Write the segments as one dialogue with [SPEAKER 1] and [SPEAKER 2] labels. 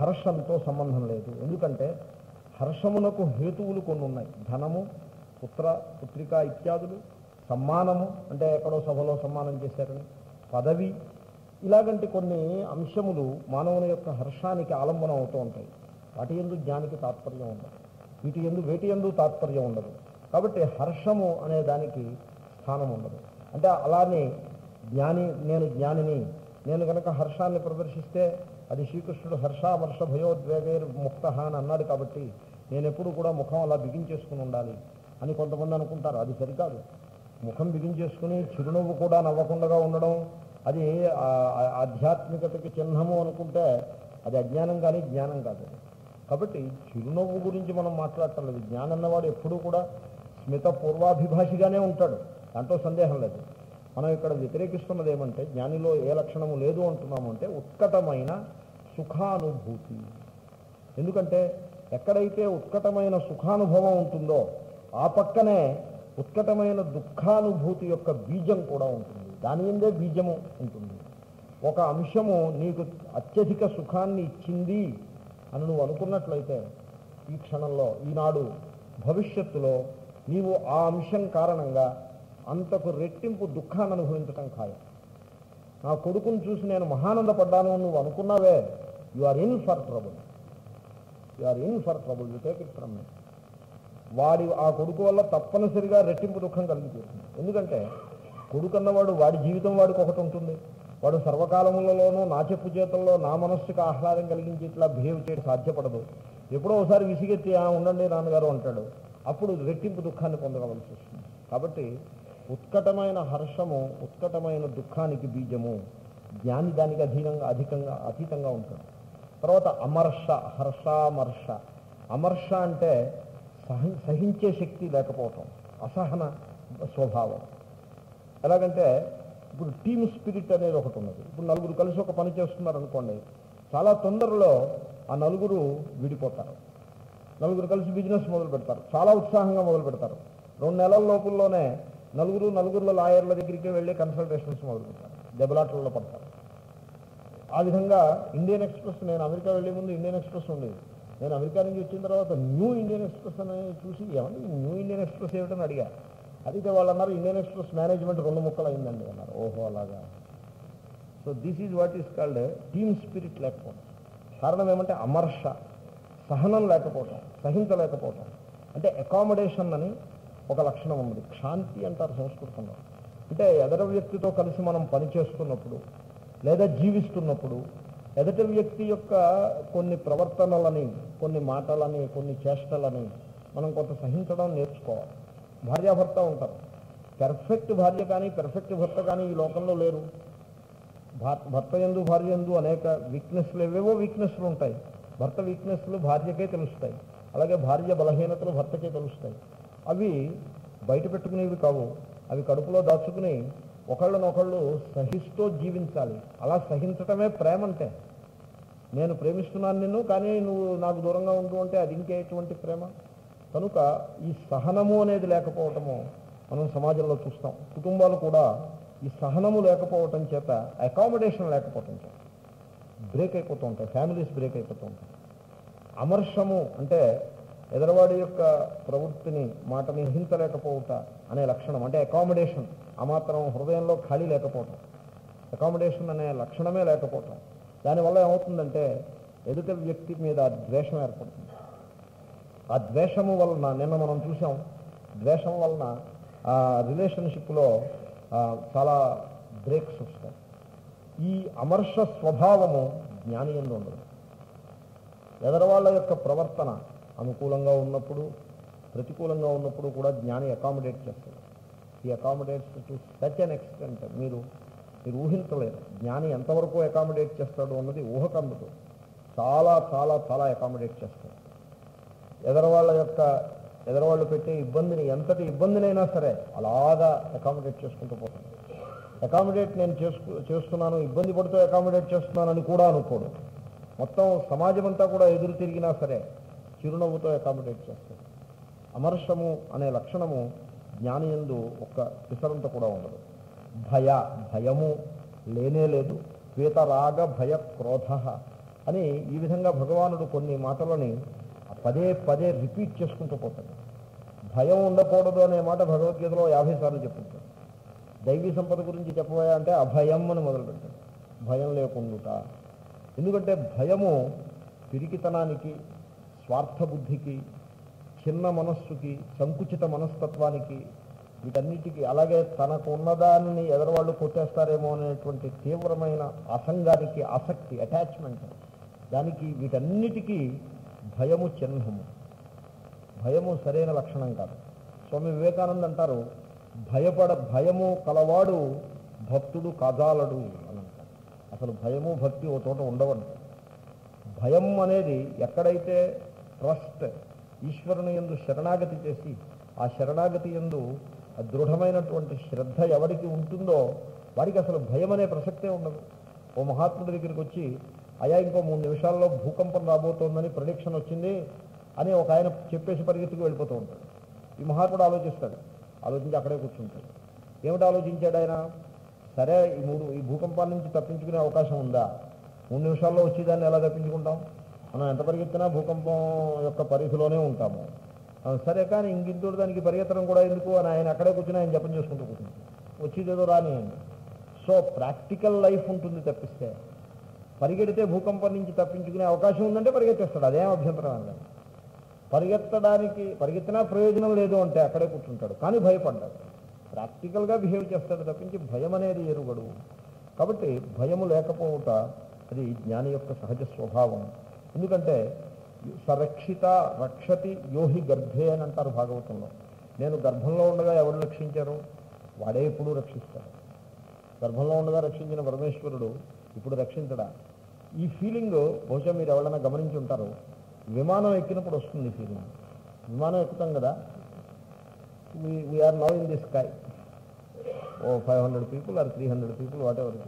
[SPEAKER 1] హర్షంతో సంబంధం లేదు ఎందుకంటే హర్షమునకు హేతువులు కొన్ని ఉన్నాయి ధనము పుత్ర పుత్రిక ఇత్యాదులు సమ్మానము అంటే ఎక్కడో సభలో సమ్మానం చేశారని పదవి ఇలాగంటి కొన్ని అంశములు మానవుని యొక్క హర్షానికి ఆలంబనం అవుతూ ఉంటాయి వాటి ఎందు జ్ఞానికి తాత్పర్యం ఉండదు వీటి ఎందు వేటి ఎందు తాత్పర్యం ఉండదు కాబట్టి హర్షము అనే దానికి స్థానం ఉండదు అంటే అలానే జ్ఞాని నేను జ్ఞానిని నేను కనుక హర్షాన్ని ప్రదర్శిస్తే అది శ్రీకృష్ణుడు హర్షామర్ష భయోద్వేగైర్ ముక్త అని అన్నాడు కాబట్టి నేను ఎప్పుడు కూడా ముఖం అలా బిగించేసుకుని ఉండాలి అని కొంతమంది అనుకుంటారు అది సరికాదు ముఖం బిగించేసుకుని చిరునవ్వు కూడా నవ్వకుండా ఉండడం అది ఆ- ఆ- ఆధ్యాత్మికతకి చిహ్నము అనుకుంటే అది అజ్ఞానం కానీ జ్ఞానం కాదు కాబట్టి చిరునవ్వు గురించి మనం మాట్లాడటం లేదు జ్ఞానం అన్నవాడు ఎప్పుడూ కూడా స్మిత పూర్వాభిభాషిగానే ఉంటాడు దాంట్లో సందేహం లేదు మనం ఇక్కడ వ్యతిరేకిస్తున్నది ఏమంటే జ్ఞానిలో ఏ లక్షణము లేదు అంటున్నాము అంటే ఉత్కటమైన సుఖానుభూతి ఎందుకంటే ఎక్కడైతే ఉత్కటమైన సుఖానుభవం ఉంటుందో ఆ పక్కనే ఉత్కటమైన దుఃఖానుభూతి యొక్క బీజం కూడా ఉంటుంది దాని ఎందే బీజము ఉంటుంది ఒక అంశము నీకు అత్యధిక సుఖాన్ని ఇచ్చింది అని నువ్వు అనుకున్నట్లయితే ఈ క్షణంలో ఈనాడు భవిష్యత్తులో నీవు ఆ అంశం కారణంగా అంతకు రెట్టింపు దుఃఖాన్ని అనుభవించటం ఖాయం నా కొడుకును చూసి నేను మహానందపడ్డాను అని నువ్వు అనుకున్నావే you are in for trouble you are in for trouble you take it from me వాడి ఆ కొడుకు వల్ల తప్పనిసరిగా రెట్టింపు దుఃఖం కలిగిపోతుంది ఎందుకంటే కొడుకు అన్నవాడు వాడి జీవితం వాడికి ఒకటి ఉంటుంది వాడు సర్వకాలములలోనూ నా చెప్పు చేతుల్లో నా మనస్సుకు ఆహ్లాదం కలిగించి ఇట్లా బిహేవ్ చేయడం సాధ్యపడదు ఎప్పుడో ఒకసారి విసిగెత్తి "ఆ, ఉండండి నాన్నగారు అంటాడు అప్పుడు రెట్టింపు దుఃఖాన్ని పొందవలసి వస్తుంది కాబట్టి ఉత్కటమైన హర్షము ఉత్కటమైన దుఃఖానికి బీజము జ్ఞాని దానికి అధీనంగా అధికంగా అతీతంగా ఉంటుంది తర్వాత అమర్ష హర్షామర్ష అమర్ష అంటే సహి సహించే శక్తి లేకపోవటం అసహన స్వభావం ఎలాగంటే ఇప్పుడు టీమ్ స్పిరిట్ అనేది ఒకటి ఉన్నది ఇప్పుడు నలుగురు కలిసి ఒక పని చేస్తున్నారు అనుకోండి చాలా తొందరలో ఆ నలుగురు విడిపోతారు నలుగురు కలిసి బిజినెస్ మొదలు పెడతారు చాలా ఉత్సాహంగా మొదలు పెడతారు రెండు నెలల లోపుల్లోనే నలుగురు నలుగురులో లాయర్ల దగ్గరికి వెళ్ళి కన్సల్టేషన్స్ మొదలు పెడతారు దెబ్బలాటల్లో పడతారు ఆ విధంగా ఇండియన్ ఎక్స్ప్రెస్ నేను అమెరికా వెళ్ళే ముందు ఇండియన్ ఎక్స్ప్రెస్ ఉండేది నేను అమెరికా నుంచి వచ్చిన తర్వాత న్యూ ఇండియన్ ఎక్స్ప్రెస్ అనేది చూసి ఏమండి ఈ న్యూ ఇండియన్ ఎక్స్ప్రెస్ ఏమిటని అడిగా అడిగితే వాళ్ళు అన్నారు ఇండియన్ ఎక్స్ప్రెస్ మేనేజ్మెంట్ రెండు ముక్కలు అయిందండి అన్నారు ఓహో అలాగా so this is what is called team spirit లేకపోవడం కారణం ఏమంటే అమర్ష సహనం లేకపోవటం సహించలేకపోవటం అంటే అకామిడేషన్ అని ఒక లక్షణం ఉంది క్షాంతి అంటారు సంస్కృతంలో అంటే ఎదర వ్యక్తితో కలిసి మనం పని చేస్తున్నప్పుడు లేదా జీవిస్తున్నప్పుడు ఎదటి వ్యక్తి యొక్క కొన్ని ప్రవర్తనలని కొన్ని మాటలని కొన్ని చేష్టలని మనం కొంత సహించడం నేర్చుకోవాలి భార్యాభర్త ఉంటారు పెర్ఫెక్ట్ భార్య కానీ పెర్ఫెక్ట్ భర్త కానీ ఈ లోకంలో లేరు భర్త భర్త ఎందు భార్య ఎందు అనేక వీక్నెస్లు ఏవేవో వీక్నెస్లు ఉంటాయి భర్త వీక్నెస్లు భార్యకే తెలుస్తాయి అలాగే భార్య బలహీనతలు భర్తకే తెలుస్తాయి అవి బయట పెట్టుకునేవి కావు అవి కడుపులో దాచుకుని ఒకళ్ళనొకళ్ళు సహిస్తూ జీవించాలి అలా సహించటమే ప్రేమ అంటే నేను ప్రేమిస్తున్నాను నిన్ను కానీ నువ్వు నాకు దూరంగా ఉండు అంటే అది ఇంకేటువంటి ప్రేమ కనుక ఈ సహనము అనేది లేకపోవటము మనం సమాజంలో చూస్తాం కుటుంబాలు కూడా ఈ సహనము లేకపోవటం చేత అకామిడేషన్ లేకపోవటం చేత బ్రేక్ అయిపోతూ ఉంటాయి ఫ్యామిలీస్ బ్రేక్ అయిపోతూ ఉంటాయి అమర్షము అంటే ఎదరవాడి యొక్క ప్రవృత్తిని మాటని హింసలేకపోవట అనే లక్షణం అంటే అకామిడేషన్ ఆ మాత్రం హృదయంలో ఖాళీ లేకపోవటం అకామిడేషన్ అనే లక్షణమే లేకపోవటం దానివల్ల ఏమవుతుందంటే ఎదుటి వ్యక్తి మీద ద్వేషం ఏర్పడుతుంది ఆ ద్వేషము వలన నిన్న మనం చూసాం ద్వేషం వలన ఆ రిలేషన్షిప్లో చాలా బ్రేక్స్ వస్తాయి ఈ అమర్ష స్వభావము జ్ఞాని ఎందు ఉండదు ఎదరవాళ్ళ యొక్క ప్రవర్తన అనుకూలంగా ఉన్నప్పుడు ప్రతికూలంగా ఉన్నప్పుడు కూడా జ్ఞాని అకామిడేట్ చేస్తాడు ఈ accommodates to such an extent మీరు మీరు ఊహించలేరు జ్ఞాని ఎంతవరకు అకామిడేట్ చేస్తాడు అన్నది ఊహకందుకు చాలా చాలా చాలా అకామిడేట్ చేస్తాడు ఎదరవాళ్ళ యొక్క ఎదరవాళ్ళు పెట్టే ఇబ్బందిని ఎంతటి ఇబ్బందినైనా సరే అలాగా అకామిడేట్ చేసుకుంటూ పోతాడు అకామిడేట్ నేను చేసుకు చేస్తున్నాను ఇబ్బంది పడుతూ అకామిడేట్ చేస్తున్నానని కూడా అనుకోడు మొత్తం సమాజం అంతా కూడా ఎదురు తిరిగినా సరే చిరునవ్వుతో అకామిడేట్ చేస్తాడు అమర్షము అనే లక్షణము జ్ఞాని ఎందు ఒక్క పిసరంత కూడా ఉండదు భయ భయము లేనే లేదు పీతరాగ భయ క్రోధ అని ఈ విధంగా భగవానుడు కొన్ని మాటలని పదే పదే రిపీట్ చేసుకుంటూ పోతాడు భయం ఉండకూడదు అనే మాట భగవద్గీతలో యాభై సార్లు చెప్పుకుంటాడు దైవీ సంపద గురించి చెప్పబోయా అంటే అభయం అని మొదలుపెట్టాడు భయం లేకుండా ఎందుకంటే భయము పిరికితనానికి స్వార్థబుద్ధికి చిన్న మనస్సుకి సంకుచిత మనస్తత్వానికి వీటన్నిటికీ అలాగే తనకు ఉన్నదాన్ని ఎదరవాళ్ళు కొట్టేస్తారేమో అనేటువంటి తీవ్రమైన అసంగానికి ఆసక్తి అటాచ్మెంట్ దానికి వీటన్నిటికీ భయము చిహ్నము భయము సరైన లక్షణం కాదు స్వామి వివేకానంద అంటారు భయపడ భయము కలవాడు భక్తుడు కదాలడు అని అంటారు అసలు భయము భక్తి ఓ చోట ఉండవండి భయం అనేది ఎక్కడైతే ట్రస్ట్ ఈశ్వరుని ఎందు శరణాగతి చేసి ఆ శరణాగతి ఎందు ఆ దృఢమైనటువంటి శ్రద్ధ ఎవరికి ఉంటుందో వారికి అసలు భయం అనే ప్రసక్తే ఉండదు ఓ మహాత్ముడి దగ్గరికి వచ్చి అయా ఇంకో మూడు నిమిషాల్లో భూకంపం రాబోతోందని ప్రొడిక్షన్ వచ్చింది అని ఒక ఆయన చెప్పేసి పరిగెత్తుకు వెళ్ళిపోతూ ఉంటాడు ఈ మహాత్ముడు ఆలోచిస్తాడు ఆలోచించి అక్కడే కూర్చుంటాడు ఏమిటి ఆలోచించాడు ఆయన సరే ఈ మూడు ఈ భూకంపాల నుంచి తప్పించుకునే అవకాశం ఉందా మూడు నిమిషాల్లో వచ్చేదాన్ని ఎలా తప్పించుకుంటాం మనం ఎంత పరిగెత్తినా భూకంపం యొక్క పరిధిలోనే ఉంటాము ఆ, సరే కానీ ఇంకింతోడు దానికి పరిగెత్తడం కూడా ఎందుకు అని ఆయన అక్కడే కూర్చుని ఆయన జపం చేసుకుంటూ కూర్చుంటాడు వచ్చేదేదో రాని సో ప్రాక్టికల్ లైఫ్ ఉంటుంది తప్పిస్తే పరిగెడితే భూకంపం నుంచి తప్పించుకునే అవకాశం ఉందంటే పరిగెత్తేస్తాడు అదేం అభ్యంతరం అండి పరిగెత్తడానికి పరిగెత్తినా ప్రయోజనం లేదు అంటే అక్కడే కూర్చుంటాడు కానీ భయపడ్డాడు ప్రాక్టికల్గా బిహేవ్ చేస్తాడు తప్పించి భయం అనేది ఎరుగడు కాబట్టి భయము లేకపోవుట అది జ్ఞాని యొక్క సహజ స్వభావం ఎందుకంటే సరక్షిత రక్షతి యోహి గర్భే అని అంటారు భాగవతంలో నేను గర్భంలో ఉండగా ఎవరు రక్షించారు వాడే ఎప్పుడూ రక్షిస్తాడు గర్భంలో ఉండగా రక్షించిన పరమేశ్వరుడు ఇప్పుడు రక్షించడా ఈ ఫీలింగ్ బహుశా మీరు ఎవరైనా గమనించి ఉంటారు విమానం ఎక్కినప్పుడు వస్తుంది ఈ ఫీలింగ్ విమానం ఎక్కుతాం కదా we are now in the sky oh five hundred people or three hundred people whatever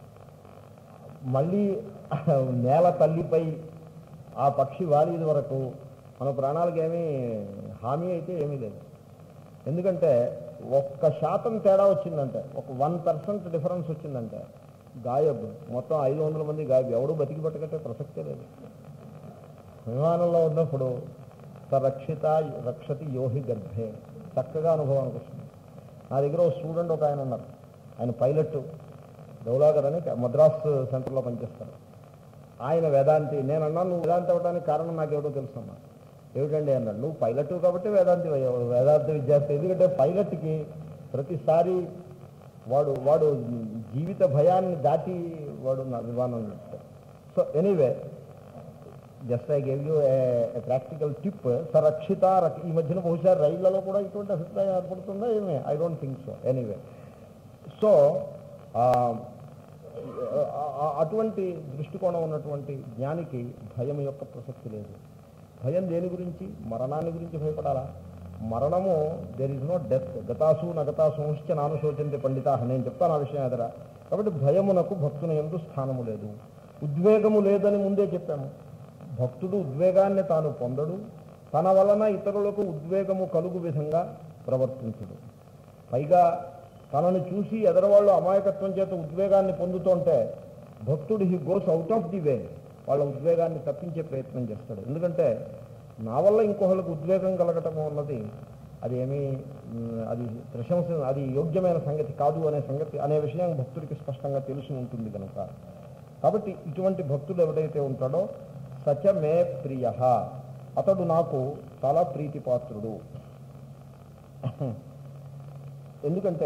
[SPEAKER 1] మళ్ళీ నేల తల్లిపై ఆ పక్షి వాలిది వరకు మన ప్రాణాలకు ఏమీ హామీ అయితే ఏమీ లేదు ఎందుకంటే ఒక్క శాతం తేడా వచ్చిందంటే ఒక వన్ పర్సెంట్ డిఫరెన్స్ వచ్చిందంటే గాయబ్ మొత్తం ఐదు వందల మంది గాయబ్ ఎవడు బతికి పట్టకట్టే ప్రసక్తే లేదు విమానంలో ఉన్నప్పుడు సరక్షిత రక్షతి యోహి గర్భే చక్కగా అనుభవానికి వస్తుంది నా దగ్గర ఒక స్టూడెంట్ ఒక ఆయన ఉన్నారు ఆయన పైలట్ గౌలాగర్ అని మద్రాస్ సెంటర్లో పనిచేస్తారు ఆయన వేదాంతి నేను అన్నాను నువ్వు వేదాంతి అవ్వడానికి కారణం నాకేమిటో తెలుసమ్మా ఏమిటండి అన్నాడు నువ్వు పైలట్ కాబట్టి వేదాంతి అయ్యావు. వేదాంత విద్యార్థి ఎందుకంటే పైలట్కి ప్రతిసారి వాడు వాడు జీవిత భయాన్ని దాటి వాడు నా విమానం నడుపుతాడు so anyway just I gave you practical tip సరక్షిత రక్ష- ఈ మధ్యన బహుశా రైళ్లలో కూడా ఇటువంటి అభిప్రాయం ఏర్పడుతుందా ఏమే I don't think so anyway so అటువంటి దృష్టికోణం ఉన్నటువంటి జ్ఞానికి భయం యొక్క ప్రసక్తి లేదు భయం దేని గురించి మరణాన్ని గురించి భయపడాలా మరణము దెర్ ఇస్ నో డెత్ గతాసు నగతాసుంశ్చ నాను శోచంతి పండిత నేను చెప్తాను ఆ విషయం ఎదరా కాబట్టి భయమునకు భక్తుని ఎందు స్థానము లేదు ఉద్వేగము లేదని ముందే చెప్పాము భక్తుడు ఉద్వేగాన్ని తాను పొందడు తన వలన ఇతరులకు ఉద్వేగము కలుగు విధంగా ప్రవర్తించడు పైగా తనను చూసి ఎదరవాళ్ళు అమాయకత్వం చేత ఉద్వేగాన్ని పొందుతుంటే భక్తుడు he goes out of the way వాళ్ళ ఉద్వేగాన్ని తప్పించే ప్రయత్నం చేస్తాడు ఎందుకంటే నా వల్ల ఇంకొకళ్ళకు ఉద్వేగం కలగటం అన్నది అది ఏమీ మ్, అది ప్రశంస అది యోగ్యమైన సంగతి కాదు అనే సంగతి అనే విషయం భక్తుడికి స్పష్టంగా తెలిసి ఉంటుంది కనుక కాబట్టి ఇటువంటి భక్తుడు ఎవడైతే ఉంటాడో సచ మే ప్రియ అతడు నాకు చాలా ప్రీతిపాత్రుడు ఎందుకంటే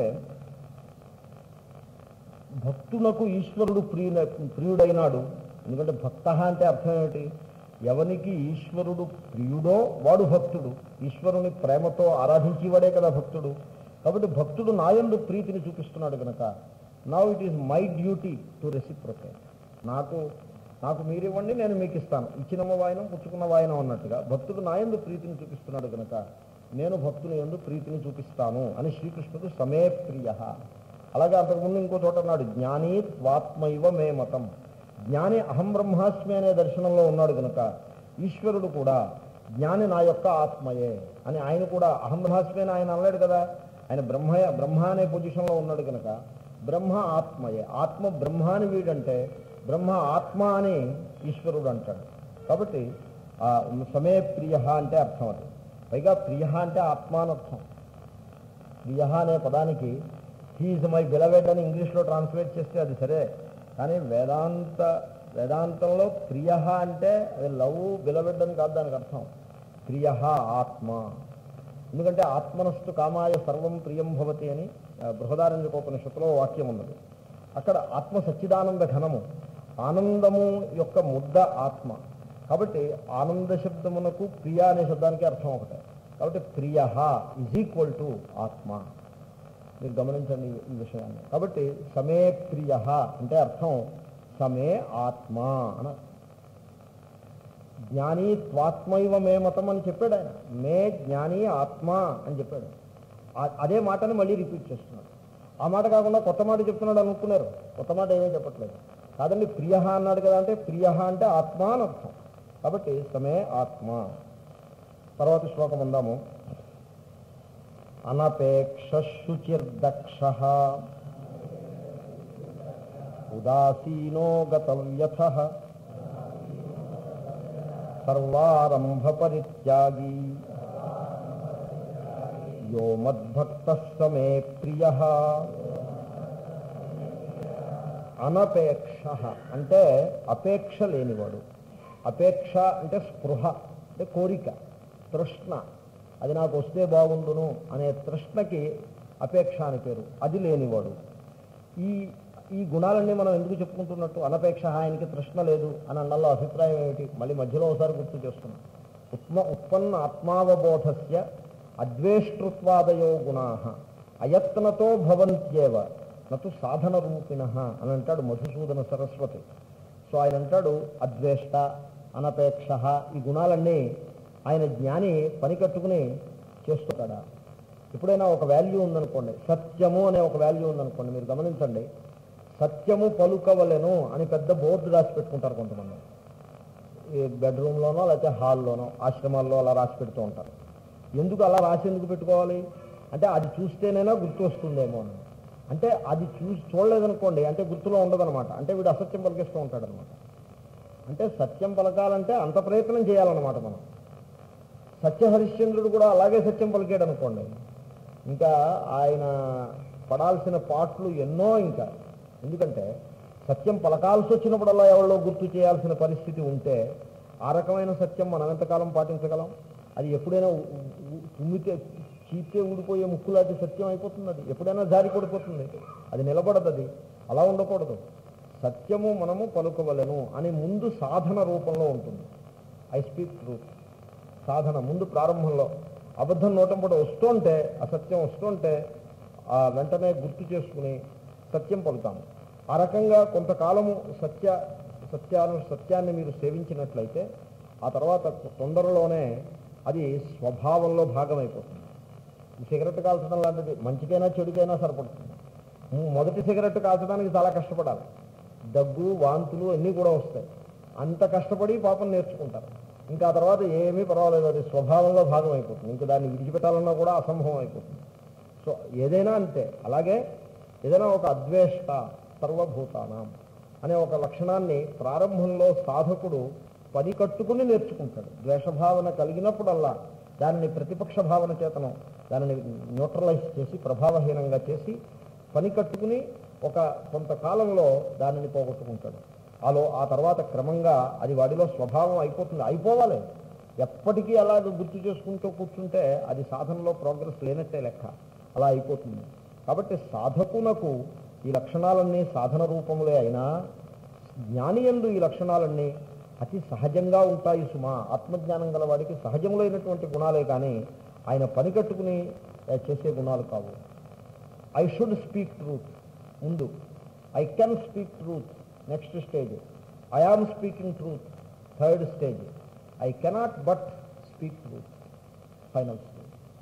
[SPEAKER 1] భక్తునకు ఈశ్వరుడు ప్రియుల ప్రియుడైనాడు ఎందుకంటే భక్త అంటే అర్థం ఏమిటి ఎవనికి ఈశ్వరుడు ప్రియుడో వాడు భక్తుడు ఈశ్వరుని ప్రేమతో ఆరాధించేవాడే కదా భక్తుడు కాబట్టి భక్తుడు నాయందు ప్రీతిని చూపిస్తున్నాడు కనుక నా it is my duty to reciprocate నాకు నాకు మీరు ఇవ్వండి నేను మీకు ఇస్తాను ఇచ్చినమ్మ వాయనం పుచ్చుకున్న వాయనం అన్నట్టుగా భక్తుడు నాయందు ప్రీతిని చూపిస్తున్నాడు కనుక నేను భక్తుని ఎందు ప్రీతిని చూపిస్తాను అని శ్రీకృష్ణుడు సమే ప్రియ అలాగే అంతకుముందు ఇంకో చోట అన్నాడు జ్ఞానీ త్వాత్మైవ మే మతం జ్ఞాని అహం బ్రహ్మాస్మి అనే దర్శనంలో ఉన్నాడు కనుక ఈశ్వరుడు కూడా జ్ఞాని నా యొక్క ఆత్మయే అని ఆయన కూడా అహం బ్రహ్మాస్మి అని ఆయన అనలేడు కదా ఆయన బ్రహ్మ బ్రహ్మ అనే పొజిషన్లో ఉన్నాడు కనుక బ్రహ్మ ఆత్మయే ఆత్మ బ్రహ్మ అని వీడంటే బ్రహ్మ ఆత్మ అని ఈశ్వరుడు అంటాడు కాబట్టి ఆ సమే ప్రియ అంటే అర్థం అది పైగా ప్రియ అంటే ఆత్మ అని అర్థం ప్రియ అనే పదానికి హీజ్ మై బిలవెడ్ అని ఇంగ్లీష్లో ట్రాన్స్లేట్ చేస్తే అది సరే కానీ వేదాంత వేదాంతంలో ప్రియ అంటే అది లవ్ బిలవెడ్ అని కాదు దానికి అర్థం ప్రియ ఆత్మ ఎందుకంటే ఆత్మనస్తు కామాయ సర్వం ప్రియం భవతి అని ఆ, బృహదారణ్యకోపనిషత్తులో వాక్యం ఉన్నది అక్కడ ఆత్మ సచ్చిదానంద ఘనము ఆనందము యొక్క ముద్ద ఆత్మ కాబట్టి ఆనంద శబ్దమునకు ప్రియ అనే శబ్దానికి అర్థం ఒకటే కాబట్టి ప్రియ ఈజ్ ఈక్వల్ టు ఆత్మ మీరు గమనించండి ఈ- ఈ విషయాన్ని కాబట్టి సమే ప్రియ అంటే అర్థం సమే ఆత్మ అని జ్ఞాని త్వాత్మైవ మే మతం అని చెప్పాడు ఆయన మే జ్ఞాని ఆత్మ అని చెప్పాడు ఆ- అదే మాటని మళ్ళీ రిపీట్ చేస్తున్నాడు ఆ మాట కాకుండా కొత్త మాట చెప్తున్నాడు అనుకున్నారు కొత్త మాట ఏమీ చెప్పట్లేదు కాదండి ప్రియ అన్నాడు కదా అంటే ప్రియ అంటే ఆత్మ అని అర్థం కాబట్టి సమే ఆత్మ తర్వాత శ్లోకం అందాము అనపేక్ష శుచిర్దక్ష ఉదాసీనో గతవ్యథ సర్వారంభ పరిత్యాగి యో మద్భక్త సమే ప్రియ అనపేక్ష అంటే అపేక్ష లేనివాడు అపేక్ష అంటే స్పృహ అంటే కోరిక తృష్ణ అది నాకు వస్తే బాగుండును అనే తృష్ణకి అపేక్ష అని పేరు అది లేనివాడు ఈ ఈ గుణాలన్నీ మనం ఎందుకు చెప్పుకుంటున్నట్టు అనపేక్ష ఆయనకి తృష్ణ లేదు అని అన్నల్లో అభిప్రాయం ఏమిటి మళ్ళీ మధ్యలో ఒకసారి గుర్తు చేస్తున్నాం ఉత్మ ఉత్పన్న ఆత్మావబోధస్య అద్వేష్టృత్వాదయో గుణా అయత్నతో భవంత్యేవ నటు సాధన రూపిణ అని అంటాడు మధుసూదన సరస్వతి సో ఆయన అంటాడు అద్వేష్ట అనపేక్ష ఈ గుణాలన్నీ ఆయన జ్ఞాని పని కట్టుకుని చేస్తుంటాడా ఎప్పుడైనా ఒక వాల్యూ ఉందనుకోండి సత్యము అనే ఒక వాల్యూ ఉందనుకోండి మీరు గమనించండి సత్యము పలుకవలెను అని పెద్ద బోర్డు రాసి పెట్టుకుంటారు కొంతమంది ఈ బెడ్రూమ్లోనో లేకపోతే హాల్లోనో ఆశ్రమాల్లో అలా రాసి పెడుతూ ఉంటారు ఎందుకు అలా రాసి ఎందుకు పెట్టుకోవాలి అంటే అది చూస్తేనైనా గుర్తు వస్తుందేమో అని అంటే అది చూసి చూడలేదనుకోండి అంటే గుర్తులో ఉండదన్నమాట అంటే వీడు అసత్యం పలికిస్తూ ఉంటాడనమాట అంటే సత్యం పలకాలంటే అంత ప్రయత్నం చేయాలన్నమాట మనం సత్యహరిశ్చంద్రుడు కూడా అలాగే సత్యం పలికాడు అనుకోండి ఇంకా ఆయన పడాల్సిన పాటలు ఎన్నో ఇంకా ఎందుకంటే సత్యం పలకాల్సి వచ్చినప్పుడల్లా ఎవరిలో గుర్తు చేయాల్సిన పరిస్థితి ఉంటే ఆ రకమైన సత్యం మనం ఎంతకాలం పాటించగలం అది ఎప్పుడైనా ఉ- ఉ- తుమ్మితే చీపితే ఊడిపోయే ముక్కులాంటి సత్యం అయిపోతుంది అది ఎప్పుడైనా జారి పడిపోతుంది అది నిలబడదు అది అలా ఉండకూడదు సత్యము మనము పలుకవలను అని ముందు సాధన రూపంలో ఉంటుంది ఐ స్పీక్ ట్రూత్ సాధన ముందు ప్రారంభంలో అబద్ధం నోటంపట వస్తుంటే అసత్యం వస్తుంటే ఆ వెంటనే గుర్తు చేసుకుని సత్యం పలుతాము ఆ రకంగా కొంతకాలము సత్య సత్యాను సత్యాన్ని మీరు సేవించినట్లయితే ఆ తర్వాత తొందరలోనే అది స్వభావంలో భాగమైపోతుంది ఈ సిగరెట్ కాల్చడం లాంటిది మంచికైనా చెడుకైనా సరిపడుతుంది ము- మొదటి సిగరెట్ కాల్చడానికి చాలా కష్టపడాలి దగ్గు వాంతులు అన్నీ కూడా వస్తాయి అంత కష్టపడి పాపం నేర్చుకుంటారు ఇంకా ఆ తర్వాత ఏమీ పర్వాలేదు అది స్వభావంలో భాగం అయిపోతుంది ఇంకా దాన్ని విడిచిపెట్టాలన్నా కూడా అసంభవం అయిపోతుంది సో ఏదైనా అంతే అలాగే ఏదైనా ఒక అద్వేష్ట సర్వభూతానం అనే ఒక లక్షణాన్ని ప్రారంభంలో సాధకుడు పని కట్టుకుని నేర్చుకుంటాడు ద్వేషభావన కలిగినప్పుడల్లా దానిని ప్రతిపక్ష భావన చేతనం దానిని న్యూట్రలైజ్ చేసి ప్రభావహీనంగా చేసి పని కట్టుకుని ఒక కొంతకాలంలో దానిని పోగొట్టుకుంటాడు అలో ఆ తర్వాత క్రమంగా అది వాడిలో స్వభావం అయిపోతుంది అయిపోవాలి ఎప్పటికీ అలా గుర్తు చేసుకుంటూ కూర్చుంటే అది సాధనలో ప్రోగ్రెస్ లేనట్టే లెక్క అలా అయిపోతుంది కాబట్టి సాధకునకు ఈ లక్షణాలన్నీ సాధన రూపములే అయినా జ్ఞాని యందు ఈ లక్షణాలన్నీ అతి సహజంగా ఉంటాయి సుమా ఆత్మజ్ఞానం గల వాడికి సహజములైనటువంటి గుణాలే కానీ ఆయన పని కట్టుకుని ఏ, చేసే గుణాలు కావు ఐ షుడ్ స్పీక్ ట్రూత్ ముందు I can speak truth next stage I am speaking truth third stage I cannot but speak truth final stage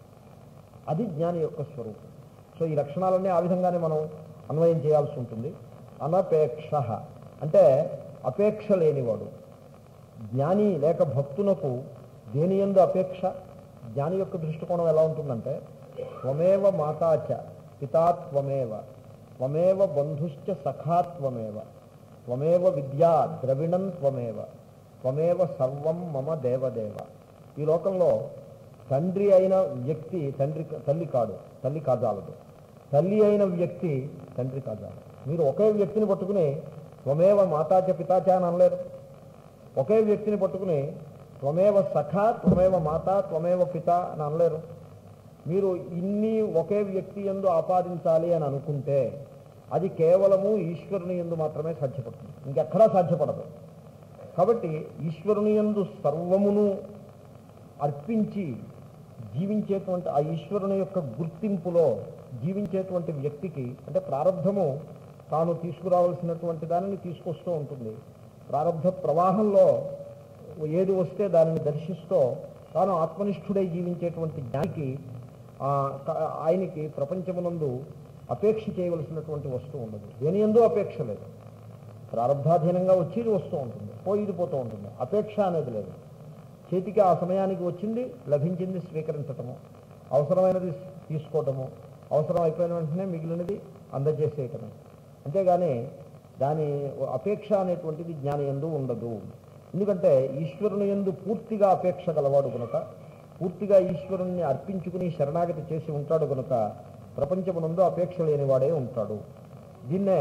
[SPEAKER 1] అది జ్ఞాని యొక్క స్వరూపం సో ఈ లక్షణాలన్నీ ఆ విధంగానే మనం అన్వయం చేయాల్సి ఉంటుంది అనపేక్ష అంటే అపేక్ష లేనివాడు జ్ఞాని లేక భక్తునకు దేని ఎందు అపేక్ష జ్ఞాని యొక్క దృష్టికోణం ఎలా ఉంటుందంటే త్వమేవ మాతాచ పితాత్వమేవ త్వమేవ బంధుశ్చ సఖాత్వమేవ త్వమేవ విద్యా ద్రవిణం త్వమేవ త్వమేవ సర్వం మమ దేవదేవ ఈ లోకంలో తండ్రి అయిన వ్యక్తి తండ్రి తల్లి కాడు తల్లి కాజాలదు తల్లి అయిన వ్యక్తి తండ్రి కాజాలదు మీరు ఒకే వ్యక్తిని పట్టుకుని త్వమేవ మాతాచ పితాచ అని అనలేరు ఒకే వ్యక్తిని పట్టుకుని త్వమేవ సఖ త్వమేవ మాత త్వమేవ పిత అని అనలేరు మీరు ఇన్ని ఒకే వ్యక్తి ఎందు ఆపాదించాలి అని అనుకుంటే అది కేవలము ఈశ్వరుని ఎందు మాత్రమే సాధ్యపడుతుంది ఇంకెక్కడా సాధ్యపడదు కాబట్టి ఈశ్వరుని ఎందు సర్వమును అర్పించి జీవించేటువంటి ఆ ఈశ్వరుని యొక్క గుర్తింపులో జీవించేటువంటి వ్యక్తికి అంటే ప్రారంధము తాను తీసుకురావాల్సినటువంటి దానిని తీసుకొస్తూ ఉంటుంది ప్రారంధ ప్రవాహంలో ఏది వస్తే దానిని దర్శిస్తూ తాను ఆత్మనిష్ఠుడై జీవించేటువంటి జ్ఞానికి ఆ, క- ఆయనకి ప్రపంచమునందు అపేక్ష చేయవలసినటువంటి వస్తువు ఉండదు దేని ఎందు అపేక్ష లేదు ప్రారంధాధీనంగా వచ్చేది వస్తూ ఉంటుంది పోయిది పోతూ ఉంటుంది అపేక్ష అనేది లేదు చేతికి ఆ సమయానికి వచ్చింది లభించింది స్వీకరించటము అవసరమైనది తీసుకోవటము అవసరం అయిపోయిన వెంటనే మిగిలినది అందజేసేయటమే అంతేగాని దాని అపేక్ష అనేటువంటిది జ్ఞాని ఎందు ఉండదు ఎందుకంటే ఈశ్వరుని ఎందు పూర్తిగా అపేక్ష గలవాడు కనుక పూర్తిగా ఈశ్వరుణ్ణి అర్పించుకుని శరణాగతి చేసి ఉంటాడు కనుక ప్రపంచమునందు అపేక్ష లేనివాడే ఉంటాడు దీన్నే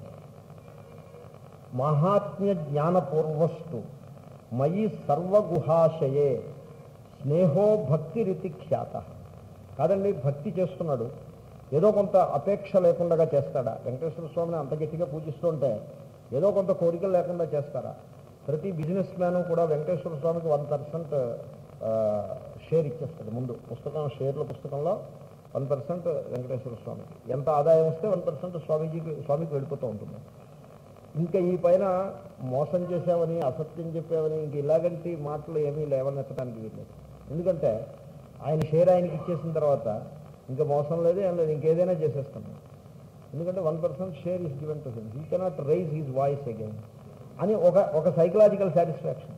[SPEAKER 1] మహాత్మ్య జ్ఞానపూర్వస్తు మయి సర్వగుహాశయే స్నేహో భక్తి రీతి ఖ్యాత కాదండి భక్తి చేస్తున్నాడు ఏదో కొంత అపేక్ష లేకుండా చేస్తాడా వెంకటేశ్వర స్వామిని అంత గట్టిగా పూజిస్తుంటే ఏదో కొంత కోరికలు లేకుండా చేస్తారా ప్రతి బిజినెస్ మ్యాన్ కూడా వెంకటేశ్వర స్వామికి వన్ పర్సెంట్ షేర్ ఇచ్చేస్తాడు ముందు పుస్తకం షేర్ల పుస్తకంలో వన్ పర్సెంట్ వెంకటేశ్వర స్వామికి ఎంత ఆదాయం వస్తే వన్ పర్సెంట్ స్వామీజీకి స్వామికి వెళ్ళిపోతూ ఉంటుంది ఇంకా ఈ పైన మోసం చేసావని అసత్యం చెప్పావని ఇంక ఇలాగంటి మాటలు ఏమీ లేవనెత్తడానికి వీల్లేదు ఎందుకంటే ఆయన షేర్ ఆయనకి ఇచ్చేసిన తర్వాత ఇంకా మోసం లేదు ఏం లేదు ఇంకేదైనా చేసేస్తాను ఎందుకంటే one percent share is given to him he cannot raise his voice again అని ఒక ఒక సైకలాజికల్ సాటిస్ఫాక్షన్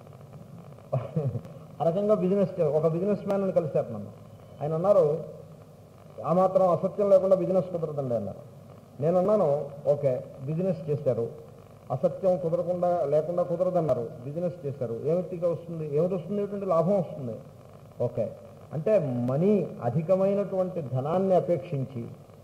[SPEAKER 1] ఆ రకంగా బిజినెస్ ఒక బిజినెస్ మ్యాన్ అని కలిశారు నన్ను ఆయన అన్నారు ఆ మాత్రం అసత్యం లేకుండా బిజినెస్ కుదరదండి అన్నారు నేను అన్నాను ఓకే బిజినెస్ చేశారు అసత్యం కుదరకుండా లేకుండా కుదరదన్నారు బిజినెస్ చేశారు ఏమిటిగా వస్తుంది ఏమిటి వస్తుంది ఏమిటంటే లాభం వస్తుంది ఓకే అంటే మనీ అధికమైనటువంటి ధనాన్ని అపేక్షించి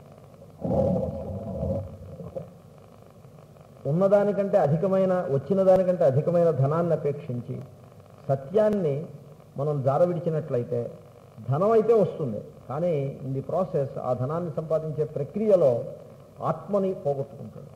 [SPEAKER 1] ఉన్నదానికంటే అధికమైన వచ్చిన దానికంటే అధికమైన ధనాన్ని అపేక్షించి సత్యాన్ని మనం జారవిడిచినట్లయితే ధనం అయితే వస్తుంది కానీ ఇన్ ది ప్రాసెస్ ఆ ధనాన్ని సంపాదించే ప్రక్రియలో ఆత్మని పోగొట్టుకుంటాడు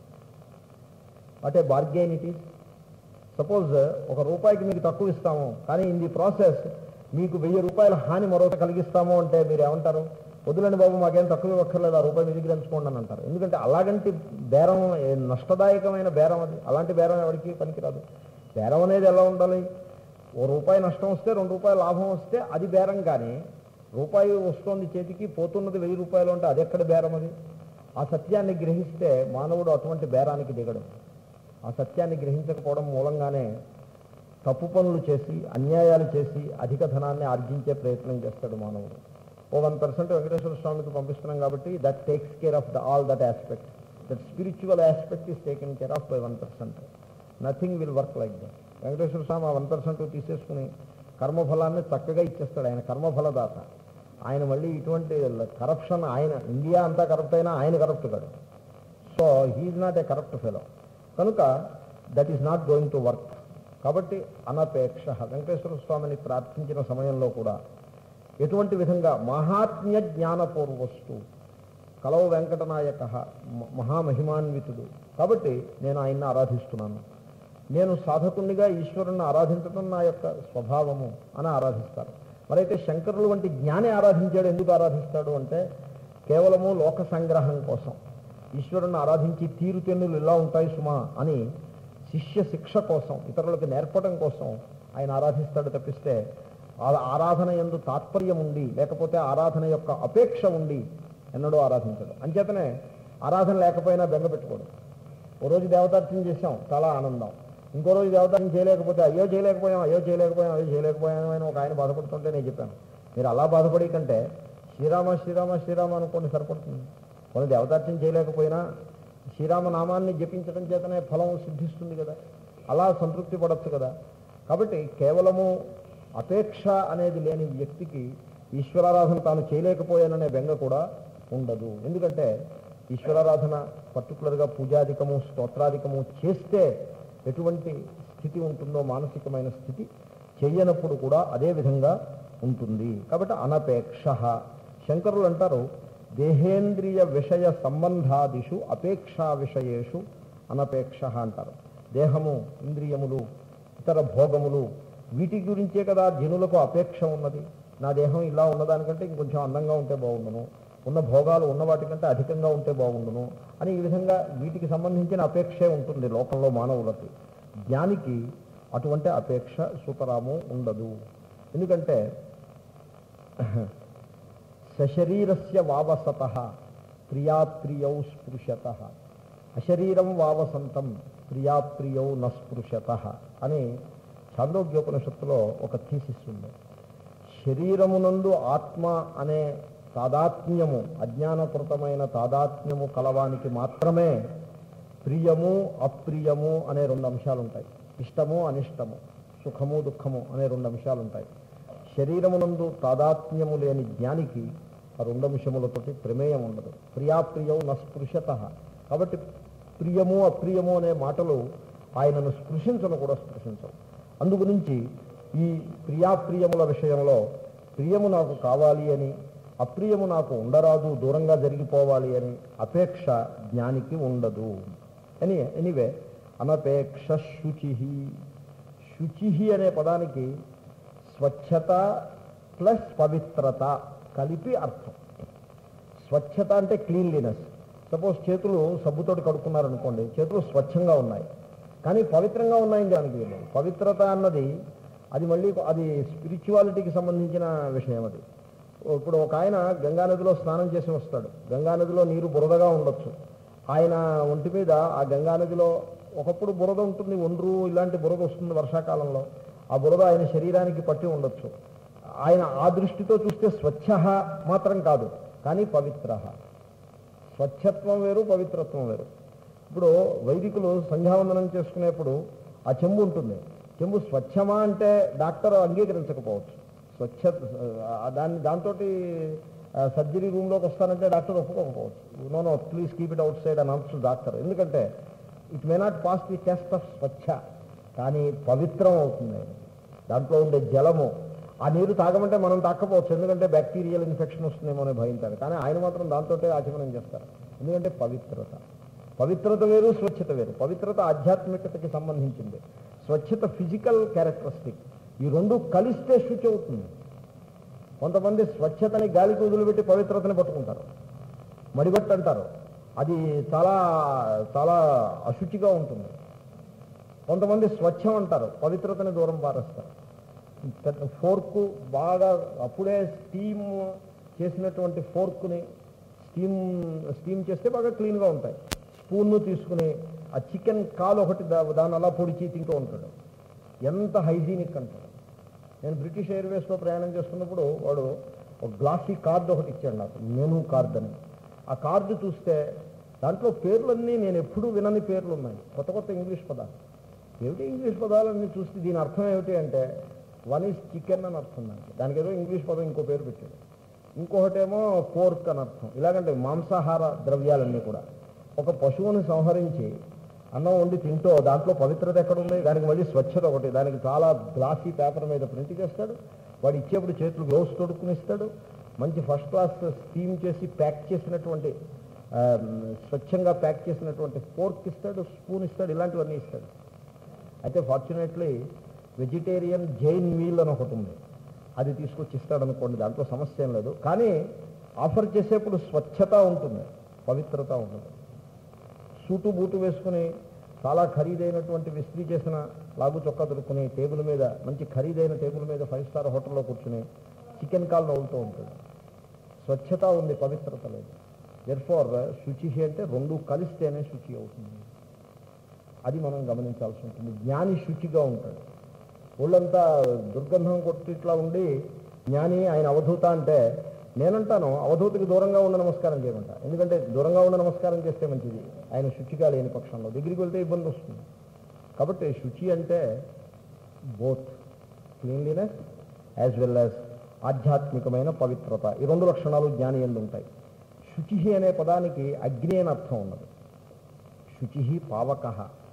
[SPEAKER 1] అంటే బార్గెయిన్ ఇట్ ఈస్ సపోజ్ ఒక రూపాయికి మీకు తక్కువ ఇస్తాము కానీ ఇన్ ది ప్రాసెస్ మీకు వెయ్యి రూపాయల హాని మరొకటి కలిగిస్తాము అంటే మీరు ఏమంటారు వదులండి బాబు మాకేం తక్కువ ఇవ్వక్కర్లేదు ఆ రూపాయి మీ దగ్గర ఎంచుకోండి అని అంటారు ఎందుకంటే అలాగంటి బేరం ఏ నష్టదాయకమైన బేరం అది అలాంటి బేరం ఎవరికి పనికిరాదు బేరం అనేది ఎలా ఉండాలి ఓ రూపాయి నష్టం వస్తే రెండు రూపాయలు లాభం వస్తే అది బేరం కానీ రూపాయి వస్తోంది చేతికి పోతున్నది వెయ్యి రూపాయలు అంటే అది ఎక్కడ బేరం అది ఆ సత్యాన్ని గ్రహిస్తే మానవుడు అటువంటి బేరానికి దిగడు ఆ సత్యాన్ని గ్రహించకపోవడం మూలంగానే తప్పు పనులు చేసి అన్యాయాలు చేసి అధిక ధనాన్ని ఆర్జించే ప్రయత్నం చేస్తాడు మానవుడు ఓ వన్ పర్సెంట్ వెంకటేశ్వర స్వామికి పంపిస్తున్నాం కాబట్టి that takes care of the all that aspect that spiritual aspect is taken care of by one percent nothing will work like that Venkateswara Swami ఆ వన్ పర్సెంట్ తీసేసుకుని కర్మఫలాన్ని చక్కగా ఇచ్చేస్తాడు ఆయన కర్మఫలదాత ఆయన మళ్ళీ ఇటువంటి కరప్షన్ ఆయన ఇండియా అంతా కరప్ట్ అయినా ఆయన కరప్ట్ కాడు so he's not a corrupt fellow కనుక that is not going to work కాబట్టి అనపేక్ష వెంకటేశ్వర స్వామిని ప్రార్థించిన సమయంలో కూడా ఎటువంటి విధంగా మహాత్మ్య జ్ఞానపూర్వస్తు కలవ వెంకటనాయక మ- మహామహిమాన్వితుడు కాబట్టి నేను ఆయన్ని ఆరాధిస్తున్నాను నేను సాధకునిగా ఈశ్వరుణ్ణి ఆరాధించడం నా యొక్క స్వభావము అని ఆరాధిస్తారు మరైతే శంకరులు వంటి జ్ఞాని ఆరాధించాడు ఎందుకు ఆరాధిస్తాడు అంటే కేవలము లోక సంగ్రహం కోసం ఈశ్వరుణ్ణి ఆరాధించి తీరుతెన్నులు ఇలా ఉంటాయి సుమా అని శిష్య శిక్ష కోసం ఇతరులకు నేర్పడం కోసం ఆయన ఆరాధిస్తాడు తప్పిస్తే ఆ ఆరాధన ఎందు తాత్పర్యం ఉండి లేకపోతే ఆరాధన యొక్క అపేక్ష ఉండి ఎన్నడూ ఆరాధించడు అంచేతనే ఆరాధన లేకపోయినా బెంగ పెట్టుకోడు ఓ రోజు దేవతార్చన చేశాం చాలా ఆనందం ఇంకో రోజు దేవతార్చన చేయలేకపోతే అయ్యో చేయలేకపోయాం అయ్యో చేయలేకపోయాం అయ్యో చేయలేకపోయాం అని ఒక ఆయన బాధపడుతుంటే నేను చెప్పాను మీరు అలా బాధపడే కంటే శ్రీరామ శ్రీరామ శ్రీరామ అనుకోండి సరిపడుతుంది కొన్ని దేవతార్చన చేయలేకపోయినా శ్రీరామనామాన్ని జపించడం చేతనే ఫలం సిద్ధిస్తుంది కదా అలా సంతృప్తి పడవచ్చు కదా కాబట్టి కేవలము అపేక్ష అనేది లేని వ్యక్తికి ఈశ్వరారాధన తాను చేయలేకపోయాననే బెంగ కూడా ఉండదు ఎందుకంటే ఈశ్వరారాధన పర్టికులర్గా పూజాధికము స్తోత్రాధికము చేస్తే ఎటువంటి స్థితి ఉంటుందో మానసికమైన స్థితి చెయ్యనప్పుడు కూడా అదే విధంగా ఉంటుంది కాబట్టి అనపేక్ష శంకరులు అంటారు దేహేంద్రియ విషయ సంబంధాదిషు అపేక్షా విషయేషు అనపేక్ష అంటారు దేహము ఇంద్రియములు ఇతర భోగములు వీటి గురించే కదా జనులకు అపేక్ష ఉన్నది నా దేహం ఇలా ఉన్నదానికంటే ఇంకొంచెం అందంగా ఉంటే బాగుండును ఉన్న భోగాలు ఉన్న వాటికంటే అధికంగా ఉంటే బాగుండును అని ఈ విధంగా వీటికి సంబంధించిన అపేక్షే ఉంటుంది లోకంలో మానవులకి జ్ఞానికి అటువంటి అపేక్ష సుతరాము ఉండదు ఎందుకంటే సశరీరస్య వావసత ప్రియాప్రియౌ స్పృశత అశరీరం వావసంతం ప్రియాప్రియౌ నస్పృశత అని చాందోగ్యోపనిషత్తులో ఒక థీసిస్ ఉంది శరీరమునందు ఆత్మ అనే తాదాత్మ్యము అజ్ఞానకృతమైన తాదాత్మ్యము కలవానికి మాత్రమే ప్రియము అప్రియము అనే రెండు అంశాలు ఉంటాయి ఇష్టము అనిష్టము సుఖము దుఃఖము అనే రెండు అంశాలు ఉంటాయి శరీరమునందు తాదాత్మ్యము లేని జ్ఞానికి ఆ రెండు అంశములతోటి ప్రమేయం ఉండదు ప్రియాప్రియం నస్పృశత కాబట్టి ప్రియము అప్రియము అనే మాటలు ఆయనను స్పృశించను కూడా స్పృశించవు అందు గురించి ఈ ప్రియాప్రియముల విషయంలో ప్రియము నాకు కావాలి అని అప్రియము నాకు ఉండరాదు దూరంగా జరిగిపోవాలి అని అపేక్ష జ్ఞానికి ఉండదు అని ఎనివే అనపేక్ష శుచి శుచి అనే పదానికి స్వచ్ఛత ప్లస్ పవిత్రత కలిపి అర్థం స్వచ్ఛత అంటే క్లీన్లీనెస్ సపోజ్ చేతులు సబ్బుతోటి కడుక్కున్నారనుకోండి చేతులు స్వచ్ఛంగా ఉన్నాయి కానీ పవిత్రంగా ఉన్నాయని దానికి వీలు పవిత్రత అన్నది అది మళ్ళీ అది స్పిరిచువాలిటీకి సంబంధించిన విషయం అది ఇప్పుడు ఒక ఆయన గంగానదిలో స్నానం చేసి వస్తాడు గంగానదిలో నీరు బురదగా ఉండొచ్చు ఆయన ఒంటి మీద ఆ గంగానదిలో ఒకప్పుడు బురద ఉంటుంది ఒండ్రు ఇలాంటి బురద వస్తుంది వర్షాకాలంలో ఆ బురద ఆయన శరీరానికి పట్టి ఉండొచ్చు ఆయన ఆ దృష్టితో చూస్తే స్వచ్ఛ మాత్రం కాదు కానీ పవిత్ర స్వచ్ఛత్వం వేరు పవిత్రత్వం వేరు ఇప్పుడు వైదికులు సంధ్యావందనం చేసుకునేప్పుడు ఆ చెంబు ఉంటుంది చెంబు స్వచ్ఛమా అంటే డాక్టర్ అంగీకరించకపోవచ్చు స్వచ్ఛ ఆ దాన్ని దాంతో సర్జరీ రూమ్లోకి వస్తానంటే డాక్టర్ ఒప్పుకోకపోవచ్చు no no please keep it outside అని అనొచ్చు డాక్టర్ ఎందుకంటే it may not pass the test of స్వచ్ఛ కానీ పవిత్రం అవుతుంది దాంట్లో ఉండే జలము ఆ నీరు తాగమంటే మనం తాకపోవచ్చు ఎందుకంటే బ్యాక్టీరియల్ ఇన్ఫెక్షన్ వస్తుందేమో అనే భయంతారు కానీ ఆయన మాత్రం దాంతో ఆచమనం చేస్తారు ఎందుకంటే పవిత్రత పవిత్రత వేరు స్వచ్ఛత వేరు పవిత్రత ఆధ్యాత్మికతకి సంబంధించింది స్వచ్ఛత ఫిజికల్ క్యారెక్టరిస్టిక్ ఈ రెండు కలిస్తే శుచి అవుతుంది కొంతమంది స్వచ్ఛతని గాలికి వదిలిపెట్టి పవిత్రతని పట్టుకుంటారు మడిబట్టు అంటారు అది చాలా చాలా అశుచిగా ఉంటుంది కొంతమంది స్వచ్ఛం అంటారు పవిత్రతని దూరం పారేస్తారు పెద్ద ఫోర్కు బాగా అప్పుడే స్టీమ్ చేసినటువంటి ఫోర్క్ని స్టీమ్ స్టీమ్ చేస్తే బాగా క్లీన్గా ఉంటాయి స్పూన్ను తీసుకుని ఆ చికెన్ కాలు ఒకటి దా- దాన్ని అలా పొడిచి తింటూ ఉంటాడు ఎంత హైజీనిక్ అంటాడు నేను బ్రిటిష్ ఎయిర్వేస్లో ప్రయాణం చేస్తున్నప్పుడు వాడు ఒక గ్లాసీ కార్డు ఒకటి ఇచ్చాడు నాకు మెనూ కార్డు అని ఆ కార్డు చూస్తే దాంట్లో పేర్లన్నీ నేను ఎప్పుడూ వినని పేర్లు ఉన్నాయి కొత్త కొత్త ఇంగ్లీష్ పదాలు ఏమిటి ఇంగ్లీష్ పదాలన్నీ చూస్తే దీని అర్థం ఏమిటి అంటే వన్ ఈజ్ చికెన్ అని అర్థం దానికి దానికి ఏదో ఇంగ్లీష్ పదం ఇంకో పేరు పెట్టాడు ఇంకొకటేమో పోర్క్ అని అర్థం ఇలాగంటే మాంసాహార ద్రవ్యాలన్నీ కూడా ఒక పశువుని సంహరించి అన్నం వండి తింటూ దాంట్లో పవిత్రత ఎక్కడ ఉంది దానికి మళ్ళీ స్వచ్ఛత ఒకటి దానికి చాలా గ్లాసీ పేపర్ మీద ప్రింట్ చేస్తాడు వాడు ఇచ్చేప్పుడు చేతులు గ్లౌస్ తొడుక్కుని ఇస్తాడు మంచి ఫస్ట్ క్లాస్ స్టీమ్ చేసి ప్యాక్ చేసినటువంటి ఆ, స్వచ్ఛంగా ప్యాక్ చేసినటువంటి ఫోర్క్ ఇస్తాడు స్పూన్ ఇస్తాడు ఇలాంటివన్నీ ఇస్తాడు అయితే ఫార్చునేట్లీ వెజిటేరియన్ జైన్ మీల్ అని ఒకటి ఉంది అది తీసుకొచ్చి ఇస్తాడు అనుకోండి దాంట్లో సమస్య ఏం లేదు కానీ ఆఫర్ చేసేప్పుడు స్వచ్ఛత ఉంటుంది పవిత్రత ఉంటుంది సూటు బూటు వేసుకుని చాలా ఖరీదైనటువంటి విస్త్రీ చేసిన లాగు చొక్కా దొరుకుని టేబుల్ మీద మంచి ఖరీదైన టేబుల్ మీద ఫైవ్ స్టార్ హోటల్లో కూర్చుని చికెన్ కాల్ నవ్వుతూ ఉంటుంది స్వచ్ఛత ఉంది పవిత్రత లేదు ఎర్ఫోర్ శుచి అంటే రెండు కలిస్తేనే శుచి అవుతుంది అది మనం గమనించాల్సి ఉంటుంది జ్ఞాని శుచిగా ఉంటాడు ఒళ్ళంతా దుర్గంధం కొట్టి ఇట్లా ఉండి జ్ఞాని ఆయన అవధూత అంటే నేనంటాను అవధూతికి దూరంగా ఉన్న నమస్కారం చేయమంట ఎందుకంటే దూరంగా ఉన్న నమస్కారం చేస్తే మంచిది ఆయన శుచిగా లేని పక్షంలో దగ్గరికి వెళ్తే ఇబ్బంది వస్తుంది కాబట్టి శుచి అంటే both cleanliness as well as ఆధ్యాత్మికమైన పవిత్రత ఈ రెండు లక్షణాలు జ్ఞాని ఎందు ఉంటాయి శుచి అనే పదానికి అగ్ని అని అర్థం ఉన్నది శుచి పావక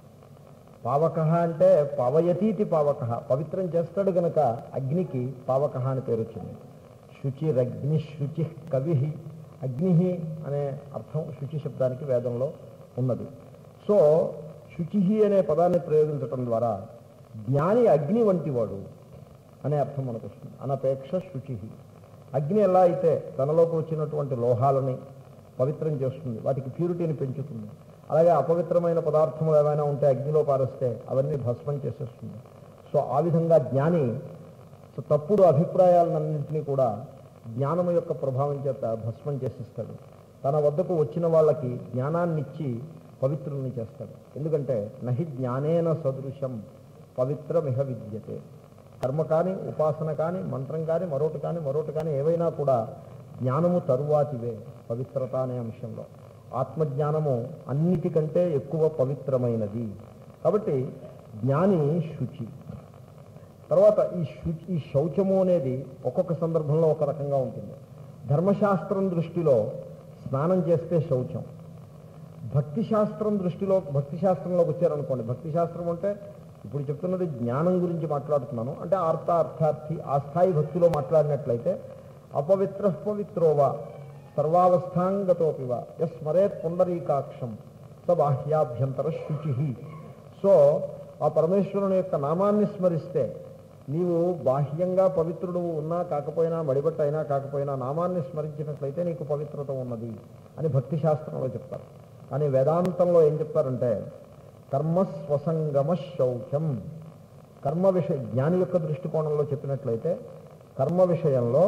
[SPEAKER 1] పావక అంటే పవయతీతి పావక పవిత్రం చేస్తాడు గనక అగ్నికి పావక అని పేరు వచ్చింది శుచిరగ్ని శుచి కవి అగ్ని అనే అర్థం శుచి శబ్దానికి వేదంలో ఉన్నది సో శుచి అనే పదాన్ని ప్రయోగించటం ద్వారా జ్ఞాని అగ్ని వంటివాడు అనే అర్థం మనకు వస్తుంది అనపేక్ష శుచి అగ్ని ఎలా అయితే తనలోకి వచ్చినటువంటి లోహాలని పవిత్రం చేస్తుంది వాటికి ప్యూరిటీని పెంచుతుంది అలాగే అపవిత్రమైన పదార్థములు ఏమైనా ఉంటే అగ్నిలో పారేస్తే అవన్నీ భస్మం చేసేస్తుంది సో ఆ విధంగా జ్ఞాని సో తప్పుడు అభిప్రాయాలన్నింటినీ కూడా జ్ఞానము యొక్క ప్రభావం చేత భస్మం చేసేస్తాడు తన వద్దకు వచ్చిన వాళ్ళకి జ్ఞానాన్ని ఇచ్చి పవిత్రుల్ని చేస్తాడు ఎందుకంటే నహి జ్ఞానేన సదృశం పవిత్రమిహ విద్యతే కర్మ కానీ ఉపాసన కానీ మంత్రం కానీ మరొకటి కానీ మరొకటి కానీ ఏవైనా కూడా జ్ఞానము తరువాతివే పవిత్రత అనే అంశంలో ఆత్మజ్ఞానము అన్నిటికంటే ఎక్కువ పవిత్రమైనది కాబట్టి జ్ఞాని శుచి తర్వాత ఈ శుచి ఈ శౌచము అనేది ఒక్కొక్క సందర్భంలో ఒక రకంగా ఉంటుంది ధర్మశాస్త్రం దృష్టిలో స్నానం చేస్తే శౌచం భక్తి శాస్త్రం దృష్టిలో భక్తి శాస్త్రంలోకి వచ్చారనుకోండి భక్తి శాస్త్రం అంటే ఇప్పుడు చెప్తున్నది జ్ఞానం గురించి మాట్లాడుతున్నాను అంటే అర్థ అర్థార్థి ఆ స్థాయి భక్తిలో మాట్లాడినట్లయితే అపవిత్ర పవిత్రోవా సర్వావస్థాంగతోపివ యస్మరేత్ పుండరీకాక్షం స బాహ్యాభ్యంతర శుచి సో ఆ పరమేశ్వరుని యొక్క నామాన్ని స్మరిస్తే నీవు బాహ్యంగా పవిత్రుడు ఉన్నా కాకపోయినా మడిబట్ట అయినా కాకపోయినా నామాన్ని స్మరించినట్లయితే నీకు పవిత్రత ఉన్నది అని భక్తి శాస్త్రంలో చెప్తారు కానీ వేదాంతంలో ఏం చెప్తారంటే కర్మ స్వసంగమ శౌచం కర్మ విషయ జ్ఞాని యొక్క దృష్టికోణంలో చెప్పినట్లయితే కర్మ విషయంలో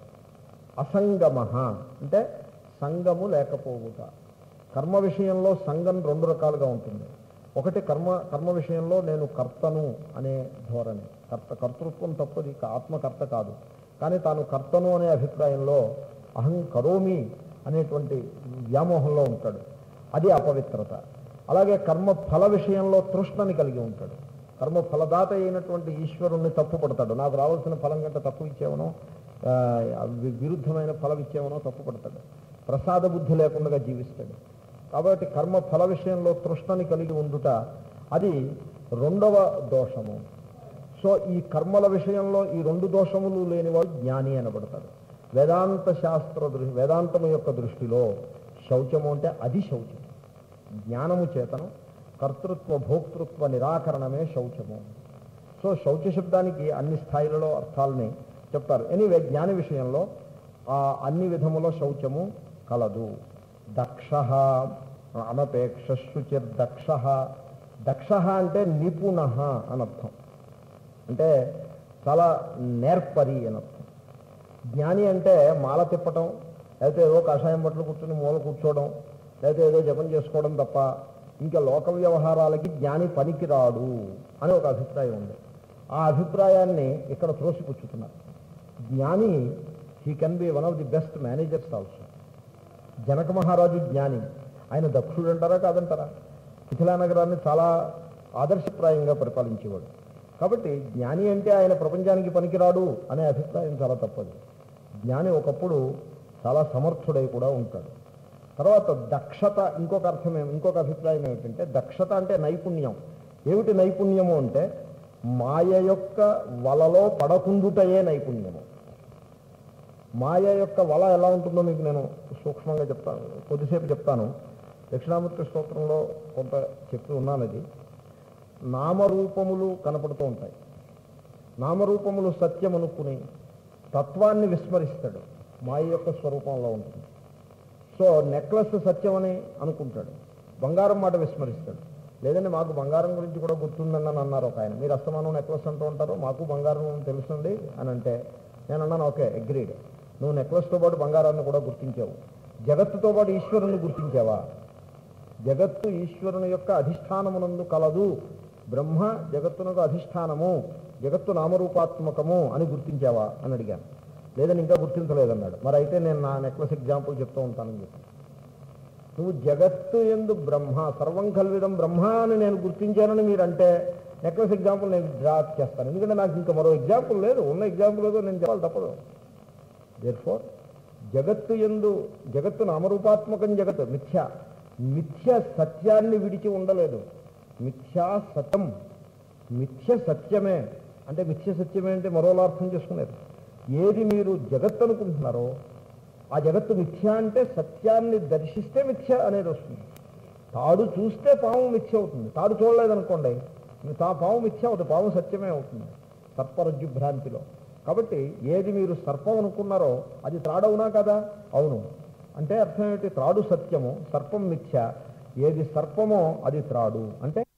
[SPEAKER 1] అసంగమ అంటే సంగము లేకపోవుట కర్మ విషయంలో సంగం రెండు రకాలుగా ఉంటుంది ఒకటి కర్మ కర్మ విషయంలో నేను కర్తను అనే ధోరణి కర్త కర్తృత్వం తప్పది ఆత్మకర్త కాదు కానీ తాను కర్తను అనే అభిప్రాయంలో అహం కరోమి అనేటువంటి వ్యామోహంలో ఉంటాడు అది అపవిత్రత అలాగే కర్మ ఫల విషయంలో తృష్ణని కలిగి ఉంటాడు కర్మ ఫలదాత అయినటువంటి ఈశ్వరుణ్ణి తప్పు పడతాడు నాకు రావాల్సిన ఫలం కంటే తక్కువ ఇచ్చేవనో ఆ, వి- విరుద్ధమైన ఫలం ఇచ్చేవనో తప్పు పడతాడు ప్రసాద బుద్ధి లేకుండా జీవిస్తాడు కాబట్టి కర్మ ఫల విషయంలో తృష్ణని కలిగి ఉండుట అది రెండవ దోషము సో ఈ కర్మల విషయంలో ఈ రెండు దోషములు లేనివాడు జ్ఞాని అనబడతాడు వేదాంత శాస్త్ర దృష్టి వేదాంతము యొక్క దృష్టిలో శౌచము అంటే అది శౌచం జ్ఞానము చేతను కర్తృత్వ భోక్తృత్వ నిరాకరణమే శౌచము సో శౌచ శబ్దానికి అన్ని స్థాయిలలో అర్థాలని చెప్తారు ఎనీవే జ్ఞాని విషయంలో ఆ అన్ని విధముల శౌచము కలదు దక్ష అనపేక్ష శుచిర్దక్ష దక్ష అంటే నిపుణ అని అర్థం అంటే చాలా నేర్పరి అని అర్థం జ్ఞాని అంటే మాల తిప్పటం లేకపోతే ఏదో కషాయం బట్టలు కూర్చొని మూల కూర్చోవడం లేకపోతే ఏదో జపం చేసుకోవడం తప్ప ఇంకా లోక వ్యవహారాలకి జ్ఞాని పనికిరాడు అని ఒక అభిప్రాయం ఉంది ఆ అభిప్రాయాన్ని ఇక్కడ త్రోసిపుచ్చుతున్నారు జ్ఞాని he can be one of the best managers also Janaka మహారాజు జ్ఞాని ఆయన దక్షుడు అంటారా కాదంటారా మిథిలా నగరాన్ని చాలా ఆదర్శప్రాయంగా పరిపాలించేవాడు కాబట్టి జ్ఞాని అంటే ఆయన ప్రపంచానికి పనికిరాడు అనే అభిప్రాయం చాలా తప్పదు జ్ఞాని ఒకప్పుడు చాలా సమర్థుడై కూడా ఉంటాడు తర్వాత దక్షత ఇంకొక అర్థం ఏమి ఇంకొక అభిప్రాయం ఏమిటంటే దక్షత అంటే నైపుణ్యం ఏమిటి నైపుణ్యము అంటే మాయ యొక్క వలలో పడకుండుటయే నైపుణ్యము మాయ యొక్క వల ఎలా ఉంటుందో మీకు నేను సూక్ష్మంగా చెప్తాను కొద్దిసేపు చెప్తాను దక్షిణామూర్తి స్తోత్రంలో కొంత చెప్తూ ఉన్నాను ఇది నామరూపములు కనపడుతూ ఉంటాయి నామరూపములు సత్యం అనుకుని తత్వాన్ని విస్మరిస్తాడు మాయ యొక్క స్వరూపంలో ఉంటుంది సో నెక్లెస్ సత్యం అని అనుకుంటాడు బంగారం మాట విస్మరిస్తాడు లేదంటే మాకు బంగారం గురించి కూడా గుర్తుందని అని అన్నారు ఒక ఆయన మీరు అస్తమానం నెక్లెస్ అంటూ ఉంటారు మాకు బంగారం తెలుస్తుంది అని అంటే నేను అన్నాను ఓకే అగ్రీడ్ నువ్వు నెక్లెస్తో పాటు బంగారాన్ని కూడా గుర్తించావు జగత్తుతో పాటు ఈశ్వరుని గుర్తించావా జగత్తు ఈశ్వరుని యొక్క అధిష్టానమునందు కలదు బ్రహ్మ జగత్తునకు అధిష్టానము జగత్తు నామరూపాత్మకము అని గుర్తించావా అని అడిగాను లేదని ఇంకా గుర్తించలేదన్నాడు మరి అయితే నేను నా నెక్లెస్ ఎగ్జాంపుల్ చెప్తూ ఉంటానని చెప్పి నువ్వు జగత్తు ఎందు బ్రహ్మ సర్వం కల్విదం బ్రహ్మ అని నేను గుర్తించానని మీరంటే నెక్లెస్ ఎగ్జాంపుల్ నేను డ్రాప్ చేస్తాను ఎందుకంటే నాకు ఇంకా మరో ఎగ్జాంపుల్ లేదు ఉన్న ఎగ్జాంపుల్ ఏదో నేను చెప్పాలి తప్పదు దేర్ ఫోర్ జగత్తు ఎందు జగత్తు నామరూపాత్మకం జగత్తు మిథ్య మిథ్య సత్యాన్ని విడిచి ఉండలేదు మిథ్యా సత్యం మిథ్య సత్యమే అంటే మిథ్య సత్యమే అంటే మరోలా అర్థం చేసుకునేది ఏది మీరు జగత్తు అనుకుంటున్నారో ఆ జగత్తు మిథ్య అంటే సత్యాన్ని దర్శిస్తే మిథ్య అనేది వస్తుంది తాడు చూస్తే పాము మిథ్య అవుతుంది తాడు చూడలేదనుకోండి తా పాము మిథ్య అవుతుంది పాము సత్యమే అవుతుంది సర్పరజ్జు భ్రాంతిలో కాబట్టి ఏది మీరు సర్పం అనుకున్నారో అది త్రాడవునా కదా అవును అంటే అర్థం ఏమిటి త్రాడు సత్యము సర్పం మిథ్య ఏది సర్పమో అది త్రాడు అంటే